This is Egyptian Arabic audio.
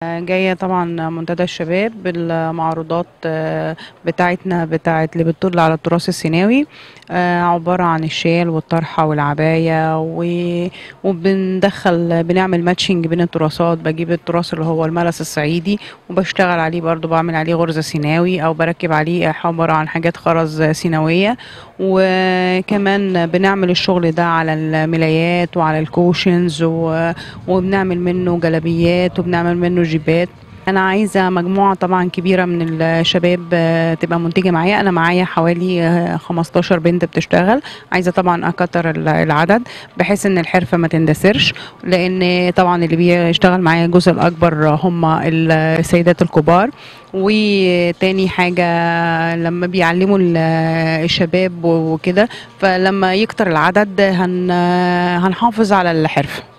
جاية طبعا منتدى الشباب بالمعروضات آه، بتاعتنا بتاعت اللي بتدل على التراث السيناوي آه، عبارة عن الشال والطرحة والعباية و- وبندخل بنعمل ماتشنج بين التراثات بجيب التراث اللي هو الملس الصعيدي وبشتغل عليه برضو بعمل عليه غرزة سيناوي أو بركب عليه عبارة عن حاجات خرز سيناوية وكمان بنعمل الشغل ده على الملايات وعلى الكوشنز و- وبنعمل منه جلابيات وبنعمل منه جيبات انا عايزه مجموعه طبعا كبيره من الشباب آه، تبقى منتجه معايا انا معايا حوالي آه، 15 بنت بتشتغل عايزه طبعا اكتر ال- العدد بحيث ان الحرفه ما تندثرش لان طبعا اللي بيشتغل معايا الجزء الاكبر هم السيدات الكبار وتاني حاجة لما بيعلموا ال- الشباب وكده فلما يكتر العدد هن هنحافظ على الحرفة